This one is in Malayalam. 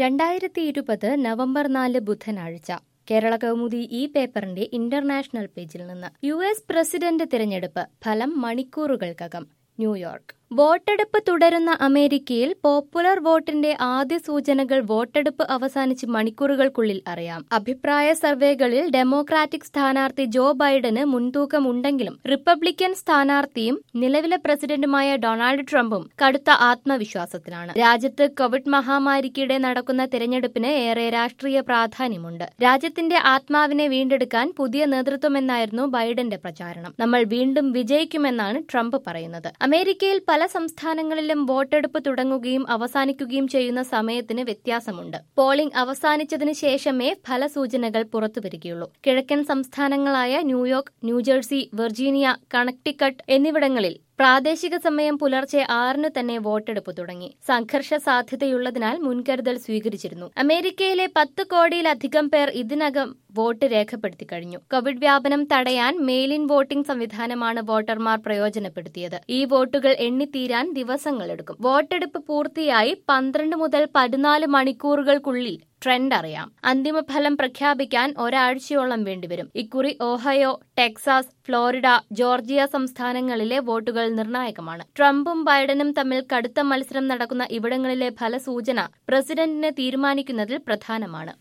രണ്ടായിരത്തി ഇരുപത് നവംബർ നാല് ബുധനാഴ്ച കേരള കൗമുദി ഈ പേപ്പറിന്റെ ഇന്റർനാഷണൽ പേജിൽ നിന്ന് യു എസ് പ്രസിഡന്റ് തിരഞ്ഞെടുപ്പ് ഫലം മണിക്കൂറുകൾക്കകം ന്യൂയോർക്ക് വോട്ടെടുപ്പ് തുടരുന്ന അമേരിക്കയിൽ പോപ്പുലർ വോട്ടിന്റെ ആദ്യ സൂചനകൾ വോട്ടെടുപ്പ് അവസാനിച്ച് മണിക്കൂറുകൾക്കുള്ളിൽ അറിയാം അഭിപ്രായ സർവേകളിൽ ഡെമോക്രാറ്റിക് സ്ഥാനാർത്ഥി ജോ ബൈഡന് മുൻതൂക്കമുണ്ടെങ്കിലും റിപ്പബ്ലിക്കൻ സ്ഥാനാർത്ഥിയും നിലവിലെ പ്രസിഡന്റുമായ ഡൊണാൾഡ് ട്രംപും കടുത്ത ആത്മവിശ്വാസത്തിലാണ് രാജ്യത്ത് കോവിഡ് മഹാമാരിക്കിടെ നടക്കുന്ന തിരഞ്ഞെടുപ്പിന് ഏറെ രാഷ്ട്രീയ പ്രാധാന്യമുണ്ട് രാജ്യത്തിന്റെ ആത്മാവിനെ വീണ്ടെടുക്കാൻ പുതിയ നേതൃത്വമെന്നായിരുന്നു ബൈഡന്റെ പ്രചാരണം നമ്മൾ വീണ്ടും വിജയിക്കുമെന്നാണ് ട്രംപ് പറയുന്നത് അമേരിക്കയിൽ പല സംസ്ഥാനങ്ങളിലും വോട്ടെടുപ്പ് തുടങ്ങുകയും അവസാനിക്കുകയും ചെയ്യുന്ന സമയത്തിന് വ്യത്യാസമുണ്ട് പോളിംഗ് അവസാനിച്ചതിന് ശേഷമേ ഫലസൂചനകൾ പുറത്തുവരികയുള്ളൂ കിഴക്കൻ സംസ്ഥാനങ്ങളായ ന്യൂയോർക്ക് ന്യൂജേഴ്സി വെർജീനിയ കണക്ടിക്കട്ട് എന്നിവിടങ്ങളിൽ പ്രാദേശിക സമയം പുലർച്ചെ ആറിന് തന്നെ വോട്ടെടുപ്പ് തുടങ്ങി സംഘർഷ സാധ്യതയുള്ളതിനാൽ മുൻകരുതൽ സ്വീകരിച്ചിരുന്നു അമേരിക്കയിലെ പത്ത് കോടിയിലധികം പേർ ഇതിനകം വോട്ട് രേഖപ്പെടുത്തി കഴിഞ്ഞു കോവിഡ് വ്യാപനം തടയാൻ മെയിൽ ഇൻ വോട്ടിംഗ് സംവിധാനമാണ് വോട്ടർമാർ പ്രയോജനപ്പെടുത്തിയത് ഈ വോട്ടുകൾ എണ്ണിത്തീരാൻ ദിവസങ്ങളെടുക്കും വോട്ടെടുപ്പ് പൂർത്തിയായി പന്ത്രണ്ട് മുതൽ പതിനാല് മണിക്കൂറുകൾക്കുള്ളിൽ ട്രെൻഡ് അറിയാം അന്തിമഫലം പ്രഖ്യാപിക്കാൻ ഒരാഴ്ചയോളം വേണ്ടിവരും ഇക്കുറി ഓഹയോ ടെക്സാസ് ഫ്ലോറിഡ ജോർജിയ സംസ്ഥാനങ്ങളിലെ വോട്ടുകൾ നിർണായകമാണ് ട്രംപും ബൈഡനും തമ്മിൽ കടുത്ത മത്സരം നടക്കുന്ന ഇവിടങ്ങളിലെ ഫലസൂചന പ്രസിഡന്റിനെ തീരുമാനിക്കുന്നതിൽ പ്രധാനമാണ്